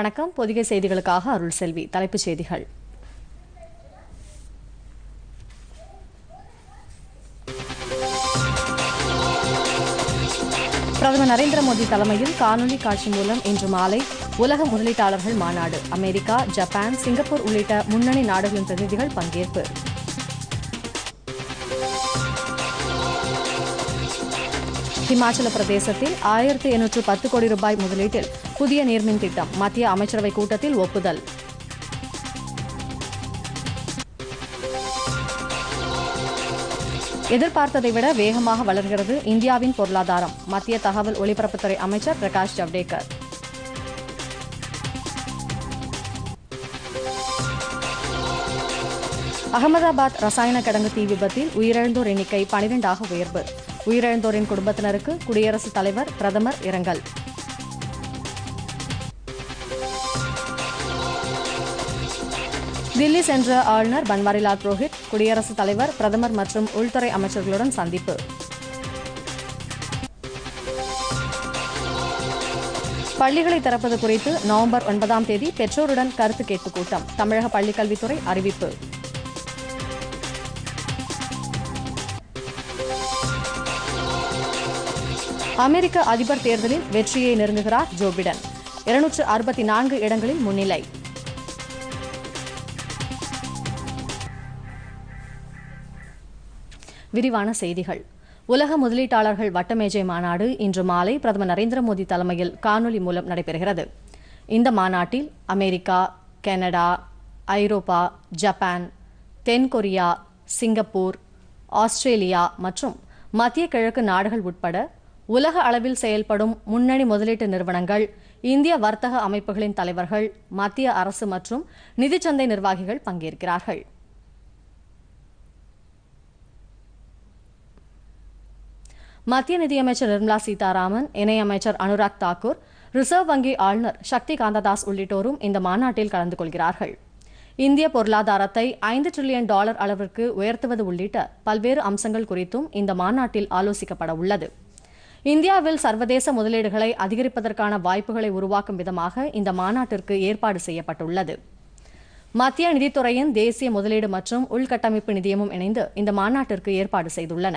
வணக்கம் பொதிகை செய்திகளுக்காக அருள் செல்வி தலைப்புச் செய்திகள் பிரதமர் நரேந்திர மோடி தலைமையில் காணொலி காட்சி மூலம் இன்று மாலை உலக முதலீட்டாளர்கள் மாநாடு அமெரிக்கா ஜப்பான் சிங்கப்பூர் உள்ளிட்ட முன்னணி நாடுகளின் பிரதிநிதிகள் பங்கேற்பு ஹிமாச்சல பிரதேசத்தில் ஆயிரத்து எண்ணூற்று பத்து கோடி ரூபாய் முதலீட்டில் புதிய நீர்மின் திட்டம் மத்திய அமைச்சரவை கூட்டத்தில் ஒப்புதல் எதிர்பார்த்ததை விட வேகமாக வளர்கிறது இந்தியாவின் பொருளாதாரம் மத்திய தகவல் ஒலிபரப்புத்துறை அமைச்சர் பிரகாஷ் ஜவ்டேகர் அகமதாபாத் ரசாயன கிடங்கு தீ விபத்தில் உயிரிழந்தோர் எண்ணிக்கை பனிரெண்டாக உயர்வு உயிரிழந்தோரின் குடும்பத்தினருக்கு குடியரசுத் தலைவர் பிரதமர் இரங்கல் தில்லி சென்ற ஆளுநர் பன்வாரிலால் புரோஹித் குடியரசுத் தலைவர் பிரதமர் மற்றும் உள்துறை அமைச்சர்களுடன் சந்திப்பு பள்ளிகளை திறப்பது குறித்து நவம்பர் ஒன்பதாம் தேதி பெற்றோருடன் கருத்து கேட்பு கூட்டம் தமிழக பள்ளிக்கல்வித்துறை அறிவிப்பு அமெரிக்க அதிபர் தேர்தலில் வெற்றியை நெருங்குகிறார் ஜோ பிடன் இருநூற்று அறுபத்தி நான்கு இடங்களில் முன்னிலை விரிவான செய்திகள் உலக முதலீட்டாளர்கள் வட்டமேஜை மாநாடு இன்று மாலை பிரதமர் நரேந்திர மோடி தலைமையில் காணொலி மூலம் நடைபெறுகிறது இந்த மாநாட்டில் அமெரிக்கா கனடா ஐரோப்பா ஜப்பான் தென்கொரியா சிங்கப்பூர் ஆஸ்திரேலியா மற்றும் மத்திய கிழக்கு நாடுகள் உட்பட உலக அளவில் செயல்படும் முன்னணி முதலீட்டு நிறுவனங்கள் இந்திய வர்த்தக அமைப்புகளின் தலைவர்கள் மத்திய அரசு மற்றும் நிதிச்சந்தை நிர்வாகிகள் பங்கேற்கிறார்கள் மத்திய நிதியமைச்சர் நிர்மலா சீதாராமன் இணையமைச்சர் அனுராக் தாக்கூர் ரிசர்வ் வங்கி ஆளுநர் சக்தி காந்ததாஸ் உள்ளிட்டோரும் இந்த மாநாட்டில் கலந்து கொள்கிறார்கள் இந்திய பொருளாதாரத்தை ஐந்து டிரில்லியன் டாலர் அளவிற்கு உயர்த்துவது உள்ளிட்ட பல்வேறு அம்சங்கள் குறித்தும் இந்த மாநாட்டில் ஆலோசிக்கப்பட உள்ளது இந்தியாவில் சர்வதேச முதலீடுகளை அதிகரிப்பதற்கான வாய்ப்புகளை உருவாக்கும் விதமாக இந்த மாநாட்டிற்கு ஏற்பாடு செய்யப்பட்டுள்ளது மத்திய நிதித்துறையின் தேசிய முதலீடு மற்றும் உள்கட்டமைப்பு நிதியமும் இணைந்து இந்த மாநாட்டிற்கு ஏற்பாடு செய்துள்ளன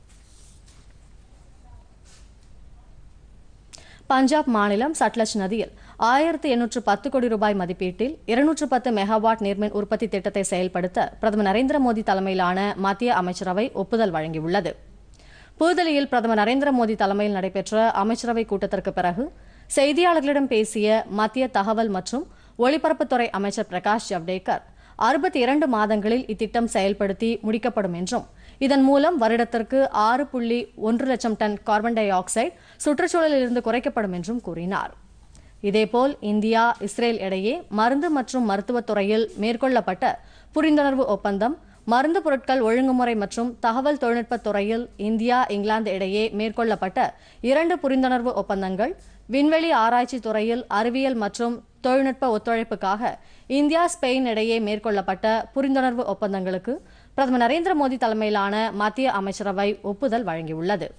பஞ்சாப் மாநிலம் சட்லஜ் நதியில் ஆயிரத்து எண்ணூற்று பத்து கோடி ரூபாய் மதிப்பீட்டில் இருநூற்று பத்து மெகாவாட் நீர்மின் உற்பத்தி திட்டத்தை செயல்படுத்த பிரதமர் நரேந்திர மோடி தலைமையிலான மத்திய அமைச்சரவை ஒப்புதல் வழங்கியுள்ளது புதுதில்லியில் பிரதமர் நரேந்திர மோடி தலைமையில் நடைபெற்ற அமைச்சரவை கூட்டத்திற்கு பிறகு செய்தியாளர்களிடம் பேசிய மத்திய தகவல் மற்றும் ஒலிபரப்புத்துறை அமைச்சர் பிரகாஷ் ஜவ்டேகர் அறுபத்தி இரண்டு மாதங்களில் இத்திட்டம் செயல்படுத்தி முடிக்கப்படும் என்றும் இதன் மூலம் வருடத்திற்கு ஆறு புள்ளி ஒன்று லட்சம் டன் கார்பன் டை ஆக்சைடு சுற்றுச்சூழலில் இருந்து குறைக்கப்படும் என்றும் கூறினார் இதேபோல் இந்தியா இஸ்ரேல் இடையே மருந்து மற்றும் மருத்துவத் துறையில் மேற்கொள்ளப்பட்ட புரிந்துணர்வு ஒப்பந்தம் மருந்து பொருட்கள் ஒழுங்குமுறை மற்றும் தகவல் தொழில்நுட்பத் துறையில் இந்தியா இங்கிலாந்து இடையே மேற்கொள்ளப்பட்ட இரண்டு புரிந்துணர்வு ஒப்பந்தங்கள் விண்வெளி ஆராய்ச்சி துறையில் அறிவியல் மற்றும் தொழில்நுட்ப ஒத்துழைப்புக்காக இந்தியா ஸ்பெயின் இடையே மேற்கொள்ளப்பட்ட புரிந்துணர்வு ஒப்பந்தங்களுக்கு பிரதமர் நரேந்திர மோடி தலைமையிலான மத்திய அமைச்சரவை ஒப்புதல் வழங்கியுள்ளது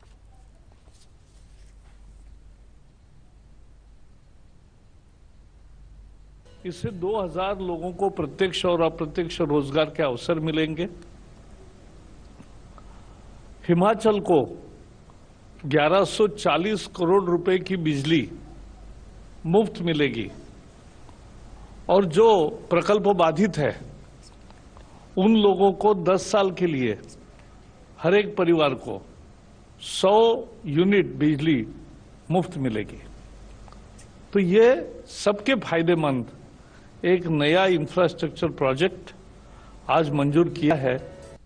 इससे 2000 लोगों को प्रत्यक्ष और अप्रत्यक्ष रोजगार के अवसर मिलेंगे हिमाचल को 1140 करोड़ रुपए की बिजली मुफ्त मिलेगी और जो प्रकल्प बाधित है उन लोगों को 10 साल के लिए हर एक परिवार को 100 यूनिट बिजली मुफ्त मिलेगी तो ये सबके फायदेमंद एक नया इंफ्रास्ट्रक्चर प्रोजेक्ट आज मंजूर किया है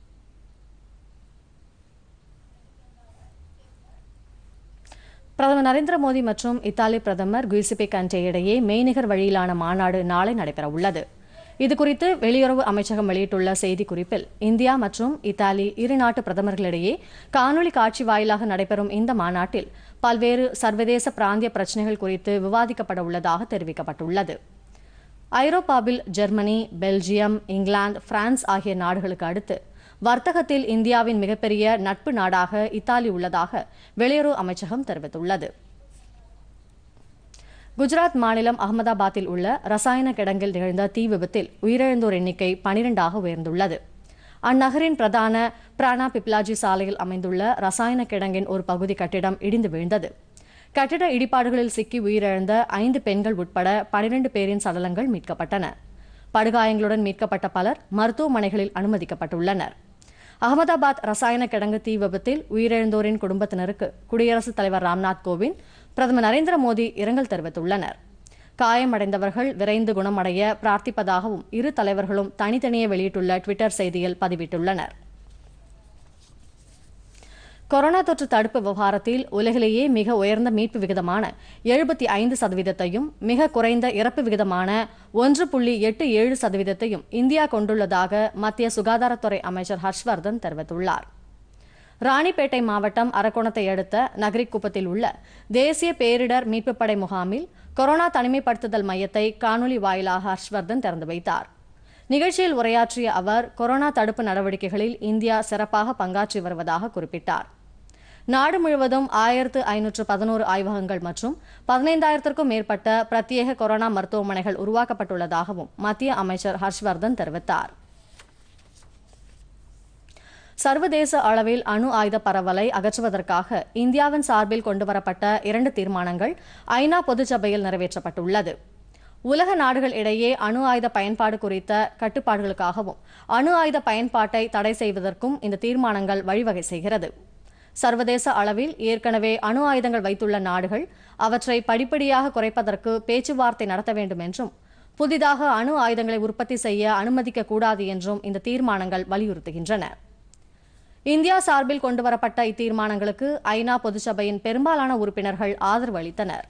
பிரதமர் நரேந்திர மோடி மற்றும் இத்தாலி பிரதமர் குயிசிபே கண்டே இடையே மெய்நிகர் வழியிலான மாநாடு நாளை நடைபெறவுள்ளது இதுகுறித்து வெளியுறவு அமைச்சகம் வெளியிட்டுள்ள செய்திக்குறிப்பில் இந்தியா மற்றும் இத்தாலி இரு நாட்டு பிரதமர்களிடையே காணொலி காட்சி வாயிலாக நடைபெறும் இந்த மாநாட்டில் பல்வேறு சர்வதேச பிராந்திய பிரச்சினைகள் குறித்து விவாதிக்கப்பட உள்ளதாக தெரிவிக்கப்பட்டுள்ளது ஐரோப்பாவில் ஜெர்மனி பெல்ஜியம் இங்கிலாந்து பிரான்ஸ் ஆகிய நாடுகளுக்கு அடுத்து வர்த்தகத்தில் இந்தியாவின் மிகப்பெரிய நட்பு நாடாக இத்தாலி உள்ளதாக வெளியுறவு அமைச்சகம் தெரிவித்துள்ளது குஜராத் மாநிலம் அகமதாபாத்தில் உள்ள ரசாயன கிடங்கில் நிகழ்ந்த தீ விபத்தில் உயிரிழந்தோர் எண்ணிக்கை பனிரெண்டாக உயர்ந்துள்ளது அந்நகரின் பிரதான பிராணா பிப்லாஜி சாலையில் அமைந்துள்ள ரசாயன கிடங்கின் ஒரு பகுதி கட்டிடம் இடிந்து வீழ்ந்தது கட்டிட இடிபாடுகளில் சிக்கி உயிரிழந்த ஐந்து பெண்கள் உட்பட பனிரெண்டு பேரின் சடலங்கள் மீட்கப்பட்டன படுகாயங்களுடன் மீட்கப்பட்ட பலர் மருத்துவமனைகளில் அனுமதிக்கப்பட்டுள்ளனர் அகமதாபாத் ரசாயன கிடங்கு தீ விபத்தில் உயிரிழந்தோரின் குடும்பத்தினருக்கு குடியரசுத் தலைவர் ராம்நாத் கோவிந்த் பிரதமர் நரேந்திர மோடி இரங்கல் தெரிவித்துள்ளனர் காயமடைந்தவர்கள் விரைந்து குணமடைய பிரார்த்திப்பதாகவும் இரு தலைவர்களும் தனித்தனியே வெளியிட்டுள்ள டுவிட்டர் செய்தியில் பதிவிட்டுள்ளனர் கொரோனா தொற்று தடுப்பு விவகாரத்தில் உலகிலேயே மிக உயர்ந்த மீட்பு விகிதமான எழுபத்தி ஐந்து சதவீதத்தையும் மிக குறைந்த இறப்பு விகிதமான ஒன்று புள்ளி எட்டு ஏழு சதவீதத்தையும் இந்தியா கொண்டுள்ளதாக மத்திய சுகாதாரத்துறை அமைச்சர் ஹர்ஷ்வர்தன் தெரிவித்துள்ளார் ராணிப்பேட்டை மாவட்டம் அரக்கோணத்தை அடுத்த நகரிக்குப்பத்தில் உள்ள தேசிய பேரிடர் மீட்புப் படை முகாமில் கொரோனா தனிமைப்படுத்துதல் மையத்தை காணொலி வாயிலாக ஹர்ஷ்வர்தன் திறந்து வைத்தார் நிகழ்ச்சியில் உரையாற்றிய அவர் கொரோனா தடுப்பு நடவடிக்கைகளில் இந்தியா சிறப்பாக பங்காற்றி வருவதாக குறிப்பிட்டார் நாடு முழுவதும் ஆயிரத்து ஐநூற்று பதினோரு ஆய்வகங்கள் மற்றும் பதினைந்தாயிரத்திற்கும் மேற்பட்ட பிரத்யேக கொரோனா மருத்துவமனைகள் உருவாக்கப்பட்டுள்ளதாகவும் மத்திய அமைச்சர் ஹர்ஷ்வர்தன் தெரிவித்தார் சர்வதேச அளவில் அணு ஆயுத பரவலை அகற்றுவதற்காக இந்தியாவின் சார்பில் கொண்டுவரப்பட்ட இரண்டு தீர்மானங்கள் ஐநா பொதுச்சபையில் நிறைவேற்றப்பட்டுள்ளது உலக நாடுகள் இடையே அணு ஆயுத பயன்பாடு குறித்த கட்டுப்பாடுகளுக்காகவும் அணு ஆயுத பயன்பாட்டை தடை செய்வதற்கும் இந்த தீர்மானங்கள் வழிவகை செய்கிறது சர்வதேச அளவில் ஏற்கனவே அணு ஆயுதங்கள் வைத்துள்ள நாடுகள் அவற்றை படிப்படியாக குறைப்பதற்கு பேச்சுவார்த்தை நடத்த வேண்டும் என்றும் புதிதாக அணு ஆயுதங்களை உற்பத்தி செய்ய அனுமதிக்க கூடாது என்றும் இந்த தீர்மானங்கள் வலியுறுத்துகின்றன இந்தியா சார்பில் கொண்டுவரப்பட்ட இத்தீர்மானங்களுக்கு ஐநா பொதுச்சபையின் பெரும்பாலான உறுப்பினர்கள் ஆதரவு அளித்தனர்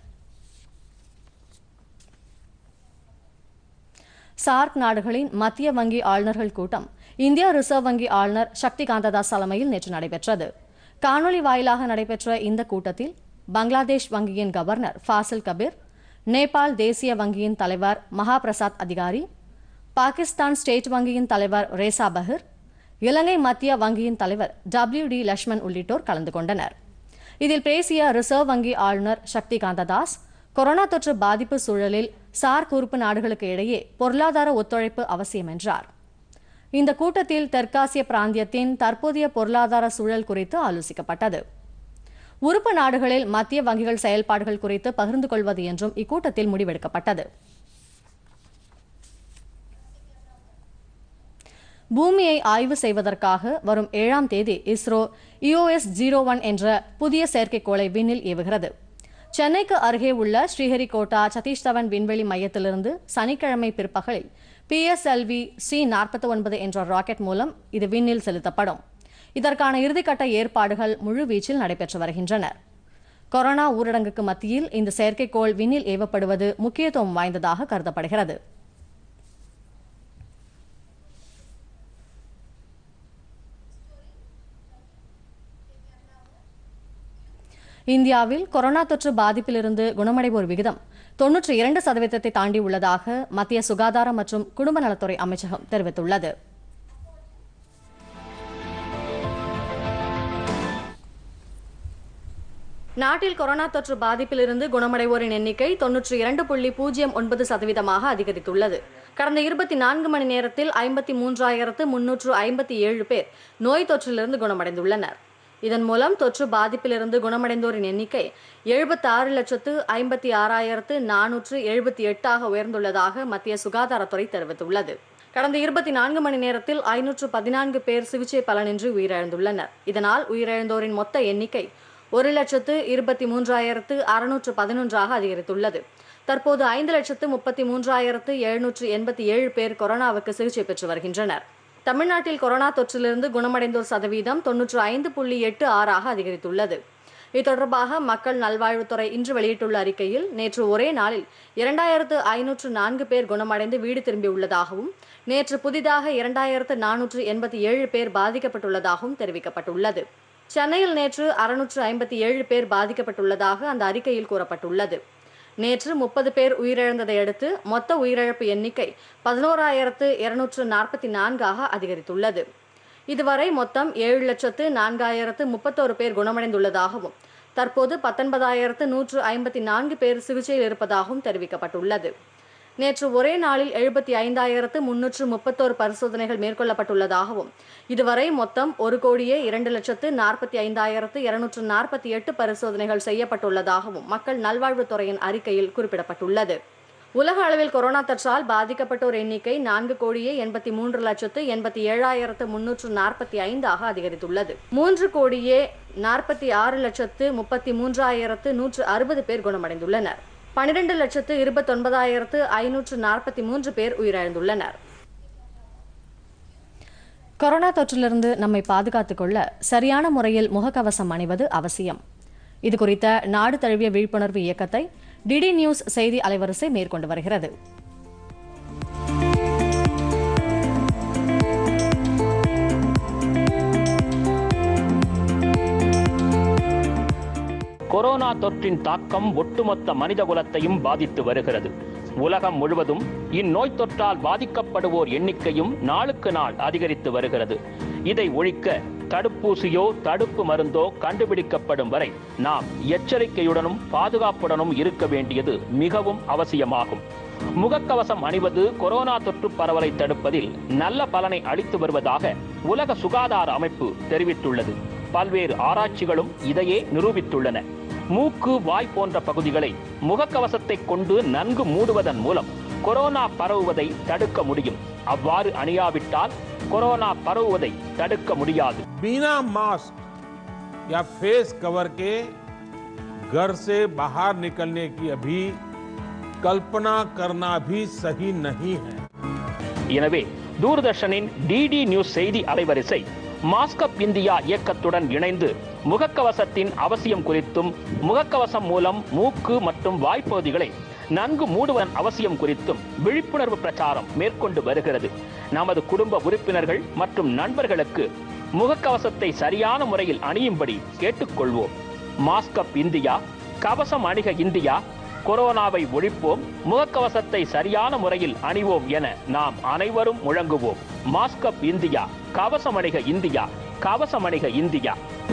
சார்க் நாடுகளின் மத்திய வங்கி ஆளுநர்கள் கூட்டம் இந்திய ரிசர்வ் வங்கி ஆளுநர் சக்தி காந்ததாஸ் தலைமையில் நேற்று நடைபெற்றது காணொலி வாயிலாக நடைபெற்ற இந்த கூட்டத்தில் பங்களாதேஷ் வங்கியின் கவர்னர் ஃபாசில் கபீர் நேபாள் தேசிய வங்கியின் தலைவர் மகாபிரசாத் அதிகாரி பாகிஸ்தான் ஸ்டேட் வங்கியின் தலைவர் ரேசா பஹிர் இலங்கை மத்திய வங்கியின் தலைவர் டபிள்யூ டி லட்சுமண் உள்ளிட்டோர் கலந்து கொண்டனர் இதில் பேசிய ரிசர்வ் வங்கி ஆளுநர் சக்தி காந்ததாஸ் கொரோனா தொற்று பாதிப்பு சூழலில் சார்க் உறுப்பு நாடுகளுக்கு இடையே பொருளாதார ஒத்துழைப்பு அவசியம் என்றார் இந்த கூட்டத்தில் தெற்காசிய பிராந்தியத்தின் தற்போதைய பொருளாதார சூழல் குறித்து ஆலோசிக்கப்பட்டது உறுப்பு நாடுகளில் மத்திய வங்கிகள் செயல்பாடுகள் குறித்து பகிர்ந்து கொள்வது என்றும் இக்கூட்டத்தில் முடிவெடுக்கப்பட்டது பூமியை ஆய்வு செய்வதற்காக வரும் ஏழாம் தேதி இஸ்ரோ இஓஎஸ் ஜீரோ ஒன் என்ற புதிய செயற்கைக்கோளை விண்ணில் ஏவுகிறது சென்னைக்கு அருகே உள்ள ஸ்ரீஹரிகோட்டா சதீஷ் தவன் விண்வெளி மையத்திலிருந்து சனிக்கிழமை பிற்பகலில் பிஎஸ்எல்வி சி நாற்பத்தி ஒன்பது என்ற ராக்கெட் மூலம் இது விண்ணில் செலுத்தப்படும் இதற்கான இறுதிக்கட்ட ஏற்பாடுகள் முழுவீச்சில் நடைபெற்று வருகின்றன கொரோனா ஊரடங்குக்கு மத்தியில் இந்த செயற்கைக்கோள் விண்ணில் ஏவப்படுவது முக்கியத்துவம் வாய்ந்ததாக கருதப்படுகிறது இந்தியாவில் கொரோனா தொற்று பாதிப்பிலிருந்து குணமடைவோர் விகிதம் தொன்னூற்றி இரண்டு சதவீதத்தை தாண்டி உள்ளதாக மத்திய சுகாதாரம் மற்றும் குடும்ப நலத்துறை அமைச்சகம் தெரிவித்துள்ளது நாட்டில் கொரோனா தொற்று பாதிப்பிலிருந்து குணமடைவோரின் எண்ணிக்கை தொன்னூற்றி இரண்டு புள்ளி பூஜ்ஜியம் ஒன்பது சதவீதமாக அதிகரித்துள்ளது கடந்த இருபத்தி நான்கு மணி நேரத்தில் ஐம்பத்தி மூன்றாயிரத்து முன்னூற்று ஐம்பத்தி ஏழு பேர் நோய் தொற்றிலிருந்து குணமடைந்துள்ளனர் இதன் மூலம் தொற்று பாதிப்பிலிருந்து குணமடைந்தோரின் எண்ணிக்கை எழுபத்தாறு லட்சத்து ஐம்பத்தி ஆறாயிரத்து நானூற்று எழுபத்தி எட்டாக உயர்ந்துள்ளதாக மத்திய சுகாதாரத்துறை தெரிவித்துள்ளது கடந்த இருபத்தி நான்கு மணி நேரத்தில் ஐநூற்று பதினான்கு பேர் சிகிச்சை பலனின்றி உயிரிழந்துள்ளனர் இதனால் உயிரிழந்தோரின் மொத்த எண்ணிக்கை ஒரு லட்சத்து இருபத்தி மூன்றாயிரத்து அறுநூற்று பதினொன்றாக அதிகரித்துள்ளது தற்போது ஐந்து லட்சத்து முப்பத்தி மூன்றாயிரத்து எழுநூற்று எண்பத்தி ஏழு பேர் கொரோனாவுக்கு சிகிச்சை பெற்று வருகின்றனர் தமிழ்நாட்டில் கொரோனா தொற்றிலிருந்து குணமடைந்தோர் சதவீதம் தொன்னூற்று ஐந்து புள்ளி எட்டு ஆறாக அதிகரித்துள்ளது இது தொடர்பாக மக்கள் நல்வாழ்வுத்துறை இன்று வெளியிட்டுள்ள அறிக்கையில் நேற்று ஒரே நாளில் இரண்டாயிரத்து ஐநூற்று நான்கு பேர் குணமடைந்து வீடு திரும்பியுள்ளதாகவும் நேற்று புதிதாக இரண்டாயிரத்து நானூற்று எண்பத்தி ஏழு பேர் பாதிக்கப்பட்டுள்ளதாகவும் தெரிவிக்கப்பட்டுள்ளது சென்னையில் நேற்று அறுநூற்று ஐம்பத்தி ஏழு பேர் பாதிக்கப்பட்டுள்ளதாக அந்த அறிக்கையில் கூறப்பட்டுள்ளது நேற்று முப்பது பேர் உயிரிழந்ததை அடுத்து மொத்த உயிரிழப்பு எண்ணிக்கை பதினோராயிரத்து இருநூற்று நாற்பத்தி நான்காக அதிகரித்துள்ளது இதுவரை மொத்தம் ஏழு லட்சத்து நான்காயிரத்து முப்பத்தோரு பேர் குணமடைந்துள்ளதாகவும் தற்போது பத்தொன்பதாயிரத்து நூற்று ஐம்பத்தி நான்கு பேர் சிகிச்சையில் இருப்பதாகவும் தெரிவிக்கப்பட்டுள்ளது நேற்று ஒரே நாளில் எழுபத்தி ஐந்தாயிரத்து முன்னூற்று முப்பத்தோரு பரிசோதனைகள் மேற்கொள்ளப்பட்டுள்ளதாகவும் இதுவரை மொத்தம் ஒரு கோடியே இரண்டு லட்சத்து நாற்பத்தி ஐந்தாயிரத்து இருநூற்று நாற்பத்தி எட்டு பரிசோதனைகள் செய்யப்பட்டுள்ளதாகவும் மக்கள் நல்வாழ்வுத்துறையின் அறிக்கையில் குறிப்பிடப்பட்டுள்ளது உலக அளவில் கொரோனா தொற்றால் பாதிக்கப்பட்டோர் எண்ணிக்கை நான்கு கோடியே எண்பத்தி மூன்று லட்சத்து எண்பத்தி ஏழாயிரத்து முன்னூற்று நாற்பத்தி ஐந்தாக அதிகரித்துள்ளது மூன்று கோடியே நாற்பத்தி ஆறு லட்சத்து முப்பத்தி மூன்றாயிரத்து நூற்று அறுபது பேர் குணமடைந்துள்ளனர் பனிரெண்டு லட்சத்து இருபத்தொன்பதாயிரத்து ஐநூற்று நாற்பத்தி மூன்று பேர் உயிரிழந்துள்ளனர் கொரோனா தொற்றிலிருந்து நம்மை பாதுகாத்துக் கொள்ள சரியான முறையில் முகக்கவசம் அணிவது அவசியம் இது குறித்த நாடு தழுவிய விழிப்புணர்வு இயக்கத்தை டிடி நியூஸ் செய்தி அலைவரிசை மேற்கொண்டு வருகிறது கொரோனா தொற்றின் தாக்கம் ஒட்டுமொத்த மனிதகுலத்தையும் பாதித்து வருகிறது உலகம் முழுவதும் இந்நோய் தொற்றால் பாதிக்கப்படுவோர் எண்ணிக்கையும் நாளுக்கு நாள் அதிகரித்து வருகிறது இதை ஒழிக்க தடுப்பூசியோ தடுப்பு மருந்தோ கண்டுபிடிக்கப்படும் வரை நாம் எச்சரிக்கையுடனும் பாதுகாப்புடனும் இருக்க வேண்டியது மிகவும் அவசியமாகும் முகக்கவசம் அணிவது கொரோனா தொற்று பரவலை தடுப்பதில் நல்ல பலனை அளித்து வருவதாக உலக சுகாதார அமைப்பு தெரிவித்துள்ளது பல்வேறு ஆராய்ச்சிகளும் இதையே நிரூபித்துள்ளன மூக்கு வாய் போன்ற பகுதிகளை முகக்கவசத்தை கொண்டு நன்கு மூடுவதன் மூலம் கொரோனா பரவுவதை தடுக்க முடியும் அவ்வாறு அணியாவிட்டால் கொரோனா பரவுவதை தடுக்க முடியாது बिना मास्क या फेस कवर के घर से बाहर निकलने की अभी कल्पना करना भी सही नहीं है எனவே தூர்தர்ஷனின் டிடி நியூஸ் செய்தி அலைவரிசை மாஸ்கப் இந்தியா இயக்கத்துடன் இணைந்து முகக்கவசத்தின் அவசியம் குறித்தும் முகக்கவசம் மூலம் மூக்கு மற்றும் வாய்ப்பகுதிகளை நன்கு மூடுவதன் அவசியம் குறித்தும் விழிப்புணர்வு பிரச்சாரம் மேற்கொண்டு வருகிறது நமது குடும்ப உறுப்பினர்கள் மற்றும் நண்பர்களுக்கு முகக்கவசத்தை சரியான முறையில் அணியும்படி கேட்டுக்கொள்வோம் மாஸ்கப் இந்தியா கவசம் அணிக இந்தியா கொரோனாவை ஒழிப்போம் முகக்கவசத்தை சரியான முறையில் அணிவோம் என நாம் அனைவரும் முழங்குவோம் மாஸ்கப் இந்தியா கவசம் அணிக இந்தியா கவசம் அணிக இந்தியா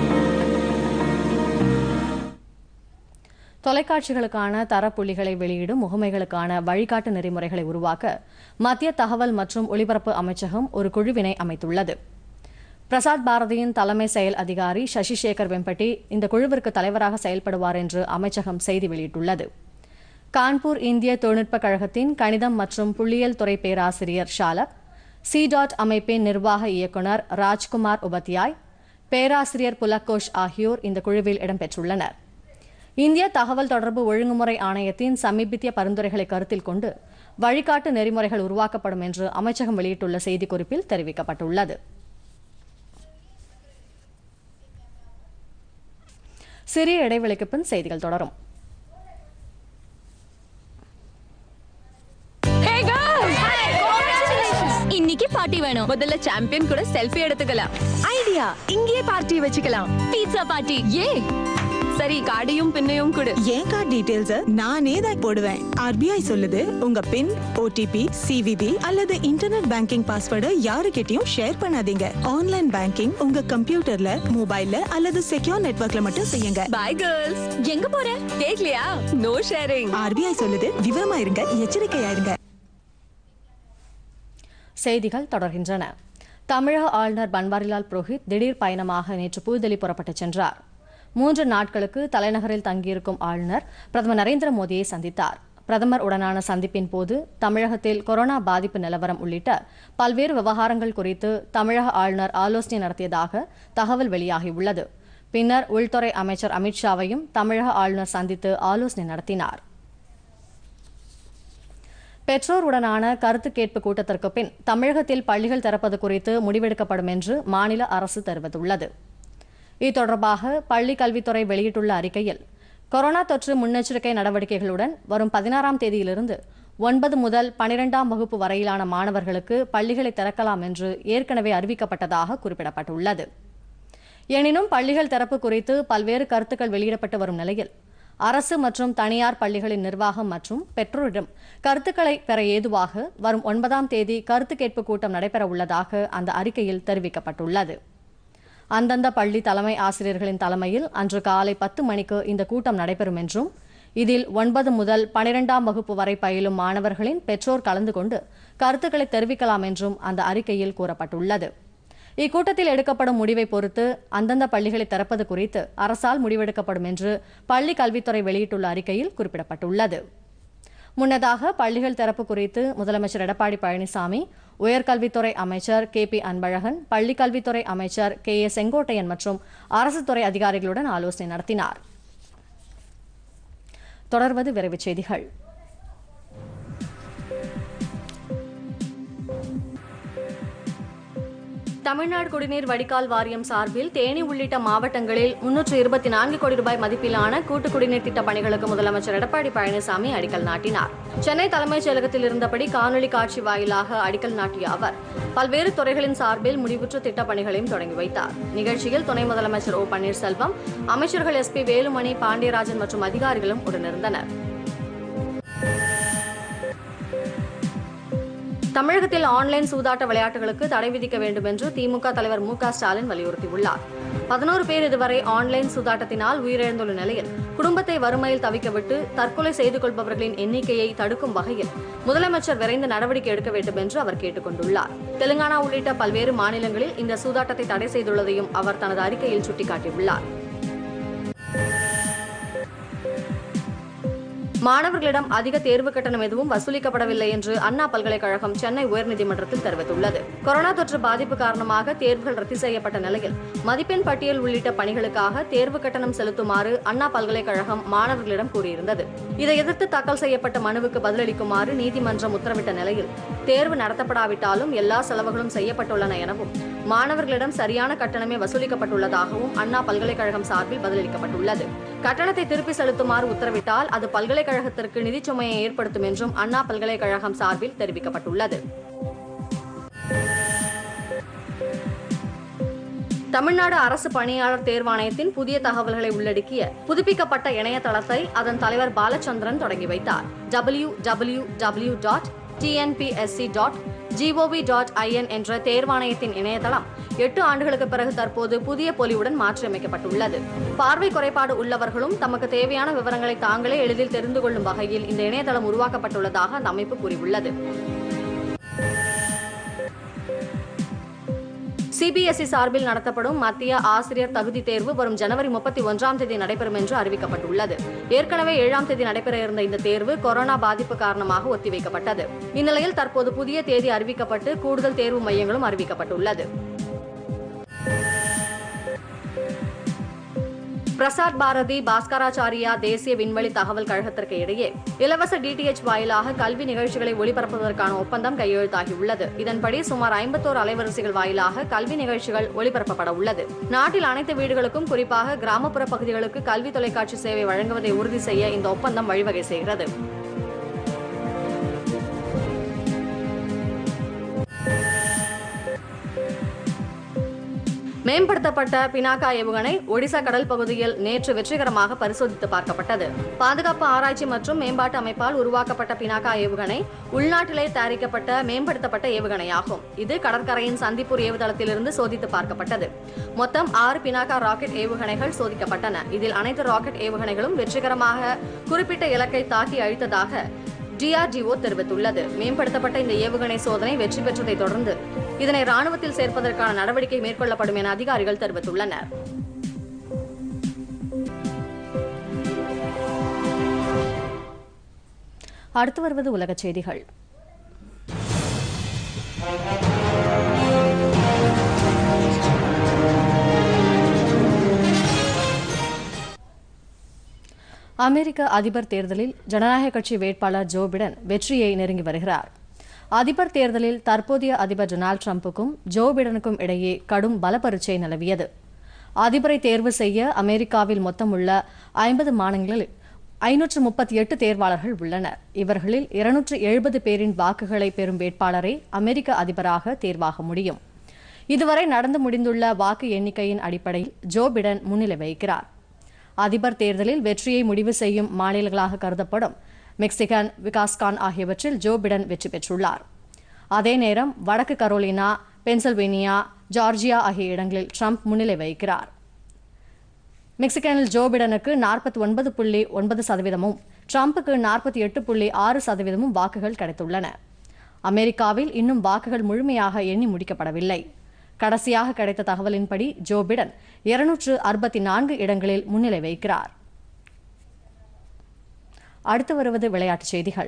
தொலைக்காட்சிகளுக்கான தரப்புள்ளிகளை வெளியிடும் முகமைகளுக்கான வழிகாட்டு நெறிமுறைகளை உருவாக்க மத்திய தகவல் மற்றும் ஒலிபரப்பு அமைச்சகம் ஒரு குழுவினை அமைத்துள்ளது பிரசாத் பாரதியின் தலைமை செயல் அதிகாரி சசி சேகர் வெம்பட்டி இந்த குழுவிற்கு தலைவராக செயல்படுவார் என்று அமைச்சகம் செய்தி வெளியிட்டுள்ளது கான்பூர் இந்திய தொழில்நுட்பக் கழகத்தின் கணிதம் மற்றும் புள்ளியியல் துறை பேராசிரியர் ஷாலக் சி டாட் அமைப்பின் நிர்வாக இயக்குனர் ராஜ்குமார் உபத்யாய் பேராசிரியர் புலக்கோஷ் ஆகியோர் இந்த குழுவில் இடம்பெற்றுள்ளனர் இந்திய தகவல் தொடர்பு ஒழுங்குமுறை ஆணையத்தின் சமீபத்திய பரிந்துரைகளை கருத்தில் கொண்டு வழிகாட்டு நெறிமுறைகள் உருவாக்கப்படும் என்று அமைச்சகம் வெளியிட்டுள்ள செய்திக்குறிப்பில் தெரிவிக்கப்பட்டுள்ளது சிறிய இடைவெளிக்கு பின் செய்திகள் தொடரும் இன்னைக்கு பார்ட்டி வேணும் முதல்ல சாம்பியன் கூட செல்ஃபி எடுத்துக்கலாம் ஐடியா இங்கேயே பார்ட்டி வச்சுக்கலாம் பீட்சா பார்ட்டி ஏ சரி கார்டையும் பின்னையும் கொடு என் கார்டு டீடைல்ஸ் நானே தான் போடுவேன் ஆர்பிஐ சொல்லுது உங்க பின் ஓடிபி சிவிவி அல்லது இன்டர்நெட் பேங்கிங் பாஸ்வேர்டு யாருக்கிட்டயும் ஷேர் பண்ணாதீங்க ஆன்லைன் பேங்கிங் உங்க கம்ப்யூட்டர்ல மொபைல்ல அல்லது செக்யூர் நெட்வொர்க்ல மட்டும் செய்யுங்க பை கேர்ள்ஸ் எங்க போற கேக்கலையா நோ ஷேரிங் ஆர்பிஐ சொல்லுது விவரமா இருங்க எச்சரிக்கையா இருங்க செய்திகள் தொடர்கின்றன தமிழக ஆளுநர் பன்வாரிலால் புரோஹித் திடீர் பயணமாக நேற்று புதுதில்லி புறப்பட்டுச் சென்றார் மூன்று நாட்களுக்கு தலைநகரில் தங்கியிருக்கும் ஆளுநர் பிரதமர் நரேந்திர மோடியை சந்தித்தார் பிரதமர் உடனான சந்திப்பின் போது தமிழகத்தில் கொரோனா பாதிப்பு நிலவரம் உள்ளிட்ட பல்வேறு விவகாரங்கள் குறித்து தமிழக ஆளுநர் ஆலோசனை நடத்தியதாக தகவல் வெளியாகியுள்ளது பின்னர் உள்துறை அமைச்சர் அமித்ஷாவையும் தமிழக ஆளுநர் சந்தித்து ஆலோசனை நடத்தினார் பெற்றோருடனான கருத்து கேட்பு கூட்டத்திற்கு பின் தமிழகத்தில் பள்ளிகள் திறப்பது குறித்து முடிவெடுக்கப்படும் என்று மாநில அரசு தெரிவித்துள்ளது இது தொடர்பாக பள்ளி கல்வித்துறை வெளியிட்டுள்ள அறிக்கையில் கொரோனா தொற்று முன்னெச்சரிக்கை நடவடிக்கைகளுடன் வரும் பதினாறாம் தேதியிலிருந்து ஒன்பது முதல் பனிரெண்டாம் வகுப்பு வரையிலான மாணவர்களுக்கு பள்ளிகளை திறக்கலாம் என்று ஏற்கனவே அறிவிக்கப்பட்டதாக குறிப்பிடப்பட்டுள்ளது எனினும் பள்ளிகள் திறப்பு குறித்து பல்வேறு கருத்துக்கள் வெளியிடப்பட்டு வரும் நிலையில் அரசு மற்றும் தனியார் பள்ளிகளின் நிர்வாகம் மற்றும் பெற்றோரிடம் கருத்துக்களை பெற ஏதுவாக வரும் ஒன்பதாம் தேதி கருத்து கேட்பு கூட்டம் நடைபெற உள்ளதாக அந்த அறிக்கையில் தெரிவிக்கப்பட்டுள்ளது அந்தந்த பள்ளி தலைமை ஆசிரியர்களின் தலைமையில் அன்று காலை பத்து மணிக்கு இந்த கூட்டம் நடைபெறும் என்றும் இதில் ஒன்பது முதல் பனிரெண்டாம் வகுப்பு வரை பயிலும் மாணவர்களின் பெற்றோர் கலந்து கொண்டு கருத்துக்களை தெரிவிக்கலாம் என்றும் அந்த அறிக்கையில் கூறப்பட்டுள்ளது இக்கூட்டத்தில் எடுக்கப்படும் முடிவை பொறுத்து அந்தந்த பள்ளிகளை திறப்பது குறித்து அரசால் முடிவெடுக்கப்படும் என்று பள்ளி கல்வித்துறை வெளியிட்டுள்ள அறிக்கையில் குறிப்பிடப்பட்டுள்ளது முன்னதாக பள்ளிகள் திறப்பு குறித்து முதலமைச்சர் எடப்பாடி பழனிசாமி உயர்கல்வித்துறை அமைச்சர் கே பி அன்பழகன் பள்ளிக்கல்வித்துறை அமைச்சர் கே ஏ செங்கோட்டையன் மற்றும் அரசு துறை அதிகாரிகளுடன் ஆலோசனை நடத்தினார் தொடர்வது விரைவுச் செய்திகள் தமிழ்நாடு குடிநீர் வடிகால் வாரியம் சார்பில் தேனி உள்ளிட்ட மாவட்டங்களில் முன்னூற்று இருபத்தி நான்கு கோடி ரூபாய் மதிப்பிலான கூட்டு குடிநீர் திட்ட பணிகளுக்கு முதலமைச்சர் எடப்பாடி பழனிசாமி அடிக்கல் நாட்டினார் சென்னை தலைமைச் செயலகத்தில் இருந்தபடி காணொலி காட்சி வாயிலாக அடிக்கல் நாட்டிய அவர் பல்வேறு துறைகளின் சார்பில் முடிவுற்ற திட்டப் பணிகளையும் தொடங்கி வைத்தார் நிகழ்ச்சியில் துணை முதலமைச்சர் ஓ பன்னீர்செல்வம் அமைச்சர்கள் எஸ் பி வேலுமணி பாண்டியராஜன் மற்றும் அதிகாரிகளும் உடனிருந்தனர் தமிழகத்தில் ஆன்லைன் சூதாட்ட விளையாட்டுகளுக்கு தடை விதிக்க வேண்டும் என்று திமுக தலைவர் மு க ஸ்டாலின் வலியுறுத்தியுள்ளார் பதினோரு பேர் இதுவரை ஆன்லைன் சூதாட்டத்தினால் உயிரிழந்துள்ள நிலையில் குடும்பத்தை வறுமையில் தவிக்கவிட்டு தற்கொலை செய்து கொள்பவர்களின் எண்ணிக்கையை தடுக்கும் வகையில் முதலமைச்சர் விரைந்து நடவடிக்கை எடுக்க வேண்டும் என்று அவர் கேட்டுக் கொண்டுள்ளார் தெலுங்கானா உள்ளிட்ட பல்வேறு மாநிலங்களில் இந்த சூதாட்டத்தை தடை செய்துள்ளதையும் அவர் தனது அறிக்கையில் சுட்டிக்காட்டியுள்ளார் மாணவர்களிடம் அதிக தேர்வு கட்டணம் எதுவும் வசூலிக்கப்படவில்லை என்று அண்ணா பல்கலைக்கழகம் சென்னை உயர்நீதிமன்றத்தில் தெரிவித்துள்ளது கொரோனா தொற்று பாதிப்பு காரணமாக தேர்வுகள் ரத்து செய்யப்பட்ட நிலையில் மதிப்பெண் பட்டியல் உள்ளிட்ட பணிகளுக்காக தேர்வு கட்டணம் செலுத்துமாறு அண்ணா பல்கலைக்கழகம் மாணவர்களிடம் கூறியிருந்தது இதை எதிர்த்து தாக்கல் செய்யப்பட்ட மனுவுக்கு பதிலளிக்குமாறு நீதிமன்றம் உத்தரவிட்ட நிலையில் தேர்வு நடத்தப்படாவிட்டாலும் எல்லா செலவுகளும் செய்யப்பட்டுள்ளன எனவும் மாணவர்களிடம் சரியான கட்டணமே வசூலிக்கப்பட்டுள்ளதாகவும் அண்ணா பல்கலைக்கழகம் சார்பில் பதிலளிக்கப்பட்டுள்ளது கட்டணத்தை திருப்பி செலுத்துமாறு உத்தரவிட்டால் அது பல்கலைக்கழகத்திற்கு நிதிச் சுமையை ஏற்படுத்தும் என்றும் அண்ணா பல்கலைக்கழகம் சார்பில் தெரிவிக்கப்பட்டுள்ளது தமிழ்நாடு அரசு பணியாளர் தேர்வாணையத்தின் புதிய தகவல்களை உள்ளடக்கிய புதுப்பிக்கப்பட்ட இணையதளத்தை அதன் தலைவர் பாலச்சந்திரன் தொடங்கி வைத்தார் W W W dot TNPSC dot GOV dot IN என்ற தேர்வாணையத்தின் இணையதளம் எட்டு ஆண்டுகளுக்கு பிறகு தற்போது புதிய பொலிவுடன் மாற்றியமைக்கப்பட்டுள்ளது பார்வை குறைபாடு உள்ளவர்களும் தமக்கு தேவையான விவரங்களை தாங்களே எளிதில் தெரிந்து கொள்ளும் வகையில் இந்த இணையதளம் உருவாக்கப்பட்டுள்ளதாக அந்த அமைப்பு கூறியுள்ளது சிபிஎஸ்இ சார்பில் நடத்தப்படும் மத்திய ஆசிரியர் தகுதி தேர்வு வரும் ஜனவரி முப்பத்தி ஒன்றாம் தேதி நடைபெறும் என்று அறிவிக்கப்பட்டுள்ளது ஏற்கனவே ஏழாம் தேதி நடைபெற இருந்த இந்த தேர்வு கொரோனா பாதிப்பு காரணமாக ஒத்திவைக்கப்பட்டது இந்நிலையில் தற்போது புதிய தேதி அறிவிக்கப்பட்டு கூடுதல் தேர்வு மையங்களும் அறிவிக்கப்பட்டுள்ளது பிரசார் பாரதி பாஸ்கராச்சாரியா தேசிய விண்வெளி தகவல் கழகத்திற்கு இடையே இலவச டிடிஎச் வாயிலாக கல்வி நிகழ்ச்சிகளை ஒளிபரப்புவதற்கான ஒப்பந்தம் கையெழுத்தாகியுள்ளது இதன்படி சுமார் ஐம்பத்தோரு அலைவரிசைகள் வாயிலாக கல்வி நிகழ்ச்சிகள் ஒளிபரப்பப்பட உள்ளது நாட்டில் அனைத்து வீடுகளுக்கும் குறிப்பாக கிராமப்புற பகுதிகளுக்கு கல்வி தொலைக்காட்சி சேவை வழங்குவதை உறுதி செய்ய இந்த ஒப்பந்தம் வழிவகை செய்கிறது மேம்படுத்தப்பட்ட பினாக்கா ஏவுகணை ஒடிசா கடல் பகுதியில் நேற்று வெற்றிகரமாக பரிசோதித்து பார்க்கப்பட்டது பாதுகாப்பு ஆராய்ச்சி மற்றும் மேம்பாட்டு அமைப்பால் உருவாக்கப்பட்ட பினாக்கா ஏவுகணை உள்நாட்டிலே தயாரிக்கப்பட்ட மேம்படுத்தப்பட்ட ஏவுகணையாகும் இது கடற்கரையின் சந்திப்பூர் ஏவுதளத்திலிருந்து சோதித்து பார்க்கப்பட்டது மொத்தம் ஆறு பினாக்கா ராக்கெட் ஏவுகணைகள் சோதிக்கப்பட்டன இதில் அனைத்து ராக்கெட் ஏவுகணைகளும் வெற்றிகரமாக குறிப்பிட்ட இலக்கை தாக்கி அழித்ததாக டிஆர்டிஓ தெரிவித்துள்ளது மேம்படுத்தப்பட்ட இந்த ஏவுகணை சோதனை வெற்றி பெற்றதை தொடர்ந்து இதனை ராணுவத்தில் சேர்ப்பதற்கான நடவடிக்கை மேற்கொள்ளப்படும் என அதிகாரிகள் தெரிவித்துள்ளனர் அடுத்து வருவது உலகச் செய்திகள் அமெரிக்க அதிபர் தேர்தலில் ஜனநாயக கட்சி வேட்பாளர் ஜோ பிடன் வெற்றியை நெருங்கி வருகிறார் அதிபர் தேர்தலில் தற்போதைய அதிபர் டொனால்டு டிரம்புக்கும் ஜோ பிடனுக்கும் இடையே கடும் பலப்பரீட்சை நிலவியது அதிபரை தேர்வு செய்ய அமெரிக்காவில் மொத்தம் உள்ள ஐம்பது மாநிலங்களில் ஐநூற்று முப்பத்தி எட்டு தேர்வாளர்கள் உள்ளனர் இவர்களில் இருநூற்று எழுபது பேரின் வாக்குகளை பெறும் வேட்பாளரை அமெரிக்க அதிபராக தேர்வாக முடியும் இதுவரை நடந்து முடிந்துள்ள வாக்கு எண்ணிக்கையின் அடிப்படையில் ஜோ பிடன் முன்னிலை வகிக்கிறார் அதிபர் தேர்தலில் வெற்றியை முடிவு செய்யும் மாநிலங்களாக கருதப்படும் மெக்சிகன் விகாஸ்கான் ஆகியவற்றில் ஜோ பிடன் வெற்றி பெற்றுள்ளார் அதே நேரம் வடக்கு கரோலினா பென்சில்வேனியா ஜார்ஜியா ஆகிய இடங்களில் ட்ரம்ப் முன்னிலை வகிக்கிறார் மெக்சிகனில் ஜோ பிடனுக்கு நாற்பத்தி ஒன்பது புள்ளி ஒன்பது சதவீதமும் ட்ரம்புக்கு நாற்பத்தி எட்டு புள்ளி ஆறு சதவீதமும் வாக்குகள் கிடைத்துள்ளன அமெரிக்காவில் இன்னும் வாக்குகள் முழுமையாக எண்ணி முடிக்கப்படவில்லை கடைசியாக கிடைத்த தகவலின்படி ஜோ பிடன் இருநூற்று அறுபத்தி நான்கு இடங்களில் முன்னிலை வகிக்கிறார் அடுத்து வருவது விளையாட்டுச் செய்திகள்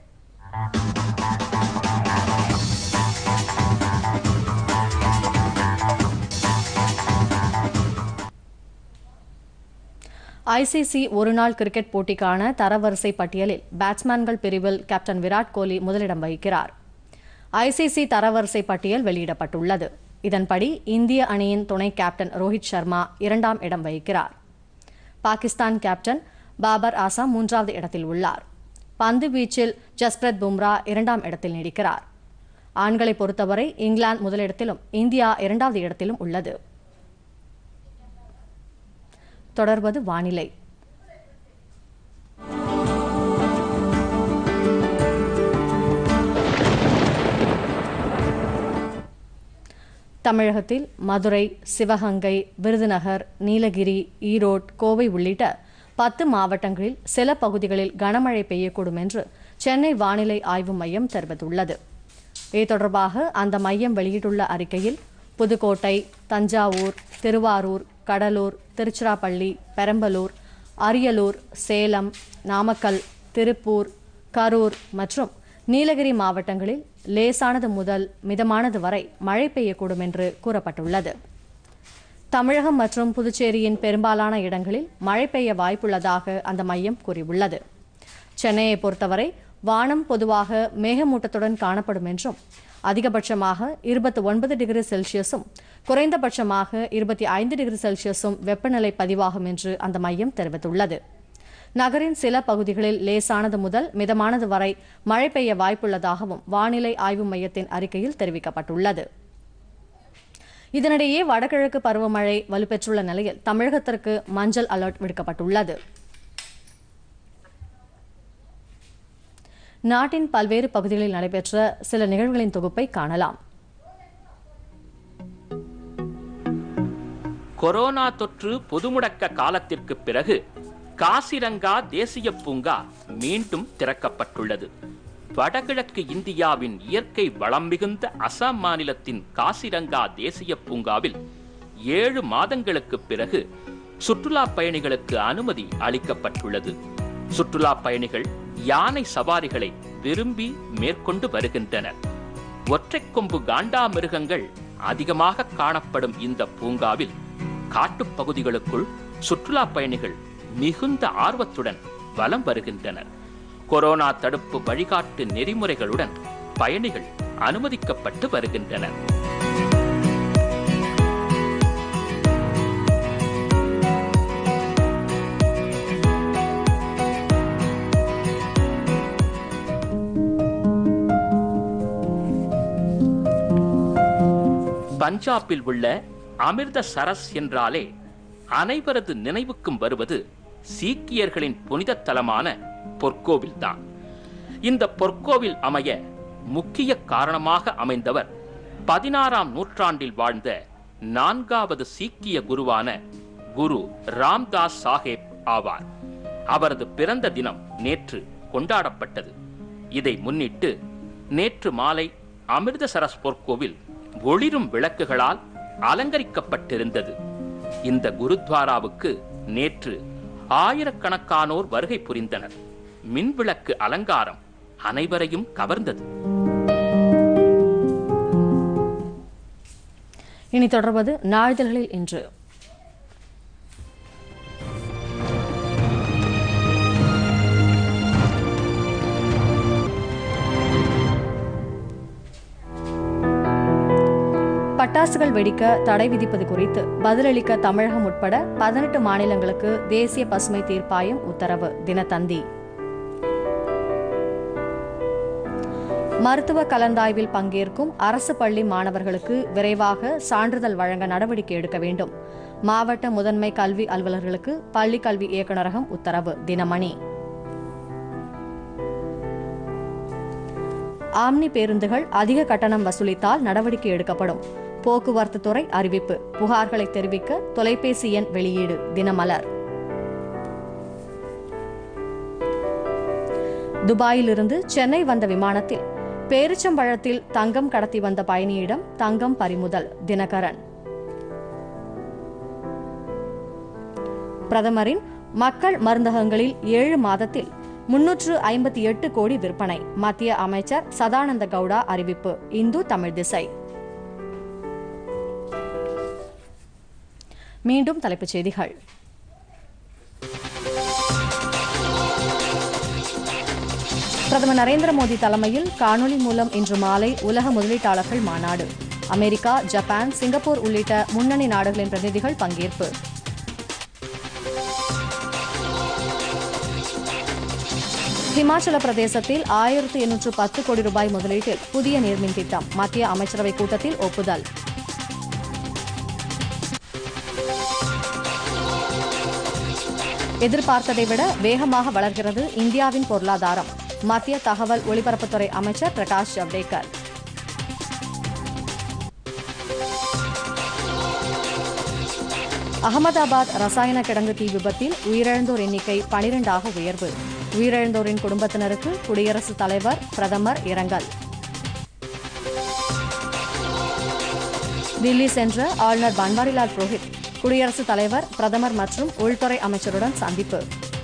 ஐசிசி ஒருநாள் கிரிக்கெட் போட்டிக்கான தரவரிசை பட்டியலில் பேட்ஸ்மேன்கள் பிரிவில் கேப்டன் விராட் கோலி முதலிடம் வகிக்கிறார் ஐசிசி தரவரிசை பட்டியல் வெளியிடப்பட்டுள்ளது இதன்படி இந்திய அணியின் துணை கேப்டன் ரோஹித் சர்மா இரண்டாம் இடம் வகிக்கிறார் பாகிஸ்தான் கேப்டன் பாபர் ஆசாம் மூன்றாவது இடத்தில் உள்ளார் பந்து வீச்சில் ஜஸ்பிரத் பும்ரா இரண்டாம் இடத்தில் நீடிக்கிறார் ஆண்களை பொறுத்தவரை இங்கிலாந்து முதலிடத்திலும் இந்தியா இரண்டாவது இடத்திலும் உள்ளது தொடர்வது வானிலை தமிழகத்தில் மதுரை சிவகங்கை விருதுநகர் நீலகிரி ஈரோடு கோவை உள்ளிட்ட பத்து மாவட்டங்களில் சில பகுதிகளில் கனமழை பெய்யக்கூடும் என்று சென்னை வானிலை ஆய்வு மையம் தெரிவித்துள்ளது இது தொடர்பாக அந்த மையம் வெளியிட்டுள்ள அறிக்கையில் புதுக்கோட்டை தஞ்சாவூர் திருவாரூர் கடலூர் திருச்சிராப்பள்ளி பெரம்பலூர் அரியலூர் சேலம் நாமக்கல் திருப்பூர் கரூர் மற்றும் நீலகிரி மாவட்டங்களில் லேசானது முதல் மிதமானது வரை மழை பெய்யக்கூடும் என்று கூறப்பட்டுள்ளது தமிழகம் மற்றும் புதுச்சேரியின் பெரும்பாலான இடங்களில் மழை பெய்ய வாய்ப்புள்ளதாக அந்த மையம் கூறியுள்ளது சென்னையை பொறுத்தவரை வானம் பொதுவாக மேகமூட்டத்துடன் காணப்படும் என்றும் அதிகபட்சமாக இருபத்தி ஒன்பது டிகிரி செல்சியஸும் குறைந்தபட்சமாக இருபத்தி ஐந்து டிகிரி செல்சியஸும் வெப்பநிலை பதிவாகும் என்று அந்த மையம் தெரிவித்துள்ளது நகரின் சில பகுதிகளில் லேசானது முதல் மிதமானது வரை மழை பெய்ய வாய்ப்புள்ளதாகவும் வானிலை ஆய்வு மையத்தின் அறிக்கையில் தெரிவிக்கப்பட்டுள்ளது இதனிடையே வடகிழக்கு பருவமழை வலுப்பெற்றுள்ள நிலையில் தமிழகத்திற்கு மஞ்சள் அலர்ட் விடுக்கப்பட்டுள்ளது நாட்டின் பல்வேறு பகுதிகளில் நடைபெற்ற சில நிகழ்வுகளின் தொகுப்பை காணலாம் கொரோனா தொற்று பொதுமுடக்க காலத்திற்கு பிறகு காசிரங்கா தேசிய பூங்கா மீண்டும் திறக்கப்பட்டுள்ளது வடகிழக்கு இந்தியாவின் இயற்கை வளம் மிகுந்த அசாம் மாநிலத்தின் காசிரங்கா தேசிய பூங்காவில் ஏழு மாதங்களுக்கு பிறகு சுற்றுலா பயணிகளுக்கு அனுமதி அளிக்கப்பட்டுள்ளது சுற்றுலா பயணிகள் யானை சவாரிகளை விரும்பி மேற்கொண்டு வருகின்றனர் ஒற்றைக் கொம்பு காண்டா மிருகங்கள் அதிகமாக காணப்படும் இந்த பூங்காவில் காட்டுப் பகுதிகளுக்குள் சுற்றுலா பயணிகள் மிகுந்த ஆர்வத்துடன் வலம் வருகின்றனர் கொரோனா தடுப்பு வழிகாட்டு நெறிமுறைகளுடன் பயணிகள் அனுமதிக்கப்பட்டு வருகின்றனர் பஞ்சாபில் உள்ள அமிர்த சரஸ் என்றாலே அனைவரது நினைவுக்கும் வருவது சீக்கியர்களின் புனித தலமான பொற்கோவில் தான் இந்த பொற்கோவில் அமைய முக்கிய காரணமாக அமைந்தவர் பதினாறாம் நூற்றாண்டில் வாழ்ந்த நான்காவது சீக்கிய குருவான குரு ராம்தாஸ் சாஹேப் ஆவார் அவரது பிறந்த தினம் நேற்று கொண்டாடப்பட்டது இதை முன்னிட்டு நேற்று மாலை அமிர்தசரஸ் பொற்கோவில் ஒளிரும் விளக்குகளால் அலங்கரிக்கப்பட்டிருந்தது இந்த குருத்வாராவுக்கு நேற்று ஆயிரக்கணக்கானோர் வருகை புரிந்தனர் மின்விளக்கு அலங்காரம் அனைவரையும் கவர்ந்தது இனி தொடர்வது நாளிதழ்களில் இன்று பட்டாசுகள் வெடிக்க தடை விதிப்பது குறித்து பதிலளிக்க தமிழகம் உட்பட பதினெட்டு மாநிலங்களுக்கு தேசிய பசுமை தீர்ப்பாயம் உத்தரவு தினத்தந்தி மருத்துவ கலந்தாய்வில் பங்கேற்கும் அரசு பள்ளி மாணவர்களுக்கு விரைவாக சான்றிதழ் வழங்க நடவடிக்கை எடுக்க வேண்டும் மாவட்ட முதன்மை கல்வி அலுவலர்களுக்கு பள்ளி கல்வி இயக்குநரகம் உத்தரவு தினமணி ஆம்னி பேருந்துகள் அதிக கட்டணம் வசூலித்தால் நடவடிக்கை எடுக்கப்படும் போக்குவரத்து துறை அறிவிப்பு புகார்களை தெரிவிக்க தொலைபேசி எண் வெளியீடு தினமலர் துபாயிலிருந்து சென்னை வந்த விமானத்தில் பேரிச்சம்பழத்தில் தங்கம் கடத்தி வந்த பயணியிடம் தங்கம் பறிமுதல் தினகரன் பிரதமரின் மக்கள் மருந்தகங்களில் ஏழு மாதத்தில் முன்னூற்று ஐம்பத்தி எட்டு கோடி விற்பனை மத்திய அமைச்சர் சதானந்த கவுடா அறிவிப்பு இந்து தமிழ் திசை மீண்டும் தலைப்புச் செய்திகள் பிரதமர் நரேந்திர மோடி தலைமையில் காணொலி மூலம் இன்று மாலை உலக முதலீட்டாளர்கள் மாநாடு அமெரிக்கா ஜப்பான் சிங்கப்பூர் உள்ளிட்ட முன்னணி நாடுகளின் பிரதிநிதிகள் பங்கேற்பு ஹிமாச்சல பிரதேசத்தில் ஆயிரத்து எண்ணூற்று பத்து கோடி ரூபாய் முதலீட்டில் புதிய நீர்மின் திட்டம் மத்திய அமைச்சரவை கூட்டத்தில் ஒப்புதல் எதிர்பார்த்ததை விட வேகமாக வளர்கிறது இந்தியாவின் பொருளாதாரம் மத்திய தகவல் ஒலிபரப்புத்துறை அமைச்சர் பிரகாஷ் ஜவ்டேகர் அகமதாபாத் ரசாயன கிடங்கு தீ விபத்தில் உயிரிழந்தோர் எண்ணிக்கை பனிரெண்டாக உயர்வு உயிரிழந்தோரின் குடும்பத்தினருக்கு குடியரசுத் தலைவர் பிரதமர் இரங்கல் தில்லி சென்ற ஆளுநர் பன்வாரிலால் புரோஹித் குடியரசுத் தலைவர் பிரதமர் மற்றும் உள்துறை அமைச்சருடன் சந்திப்பு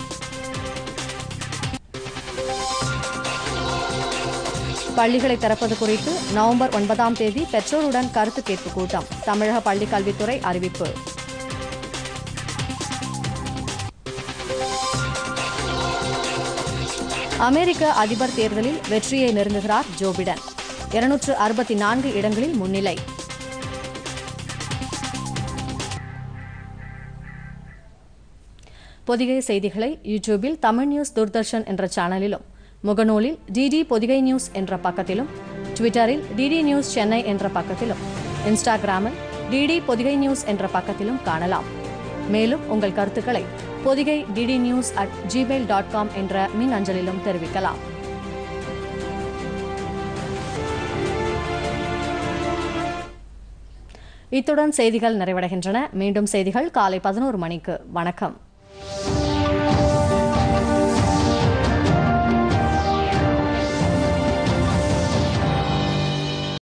பள்ளிகளை திறப்பது குறித்து நவம்பர் ஒன்பதாம் தேதி பெற்றோருடன் கருத்து கேட்பு கூட்டம் தமிழக பள்ளிக் கல்வித்துறை அறிவிப்பு அமெரிக்க அதிபர் தேர்தலில் வெற்றியை நெருங்குகிறார் ஜோ பிடன் இருநூற்று அறுபத்தி நான்கு இடங்களில் முன்னிலை பொதிகை செய்திகளை யூடியூபில் தமிழ் நியூஸ் தூர்தர்ஷன் என்ற சேனலிலும் முகநூலில் டிடி பொதிகை நியூஸ் என்ற பக்கத்திலும் ட்விட்டரில் டிடி நியூஸ் சென்னை என்ற பக்கத்திலும் இன்ஸ்டாகிராமில் டிடி பொதிகை நியூஸ் என்ற பக்கத்திலும் காணலாம் மேலும் உங்கள் கருத்துக்களை Podhigai DD news at Gmail dot com என்ற மின் அஞ்சலிலும் தெரிவிக்கலாம் இத்துடன் செய்திகள் நிறைவடைகின்றன மீண்டும் செய்திகள் காலை பதினோரு மணிக்கு வணக்கம்